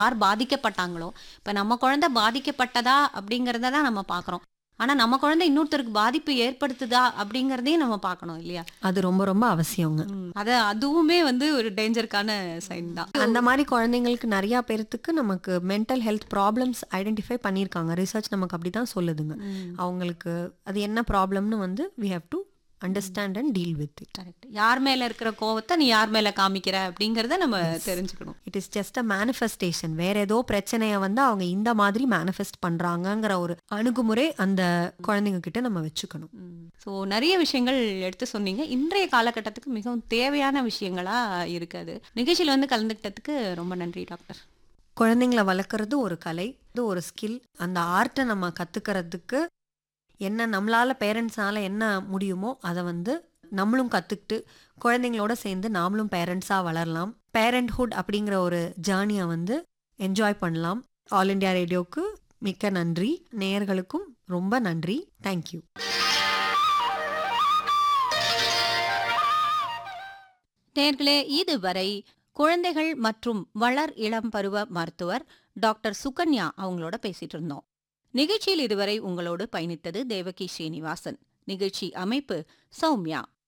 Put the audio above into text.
யார் பாதிக்கப்பட்டாங்களோ இப்போ நம்ம குழந்தை பாதிக்கப்பட்டதா அப்படிங்கிறத தான் நம்ம பார்க்குறோம் ஆனால் நம்ம குழந்தை இன்னொருத்தருக்கு பாதிப்பு ஏற்படுத்துதா அப்படிங்கிறதையும் நம்ம பார்க்கணும் இல்லையா அது ரொம்ப ரொம்ப அவசியங்க அது அதுவுமே வந்து ஒரு டேஞ்சருக்கான சைன் தான் அந்த மாதிரி குழந்தைங்களுக்கு நிறைய பேர்த்துக்கு நமக்கு மென்டல் ஹெல்த் ப்ராப்ளம்ஸ் ஐடென்டிஃபை பண்ணியிருக்காங்க ரிசர்ச் நமக்கு அப்படி தான் சொல்லுதுங்க அவங்களுக்கு அது என்ன ப்ராப்ளம்னு வந்து we have to understand and deal with it correct யார் மேல இருக்கிற கோவத்தை நீ யார் மேல காமிக்கிற அப்படிங்கறத நம்ம தெரிஞ்சுக்கணும் it is just a manifestation வேற ஏதோ பிரச்சனையை வந்து அவங்க இந்த மாதிரி மேனிஃபெஸ்ட் பண்றாங்கங்கிற ஒரு அணுகுமுறை அந்த குழந்தைங்க கிட்ட நம்ம வச்சுக்கணும் ஸோ நிறைய விஷயங்கள் எடுத்து சொன்னீங்க இன்றைய காலகட்டத்துக்கு மிகவும் தேவையான விஷயங்களா இருக்குது நிகழ்ச்சியில் வந்து கலந்துக்கிட்டதுக்கு ரொம்ப நன்றி டாக்டர் குழந்தைங்களை வளர்க்குறது ஒரு கலை இது ஒரு ஸ்கில் அந்த ஆர்ட்டை நம்ம கற்றுக்கிறதுக்கு என்ன நம்மளால் பேரண்ட்ஸால் என்ன முடியுமோ அதை வந்து நம்மளும் கற்றுக்கிட்டு குழந்தைங்களோட சேர்ந்து நாமளும் பேரண்ட்ஸாக வளரலாம் பேரண்ட்ஹுட் அப்படிங்கிற ஒரு ஜேர்னியை வந்து என்ஜாய் பண்ணலாம் ஆல் இண்டியா ரேடியோவுக்கு மிக்க நன்றி நேயர்களுக்கும் ரொம்ப நன்றி தேங்க்யூ நேர்களே இதுவரை குழந்தைகள் மற்றும் வளர் இளம் பருவ மருத்துவர் டாக்டர் சுகன்யா அவங்களோட பேசிட்டு இருந்தோம் நிகழ்ச்சியில் இதுவரை உங்களோடு பயணித்தது தேவகி ஸ்ரீனிவாசன் நிகழ்ச்சி அமைப்பு சௌமியா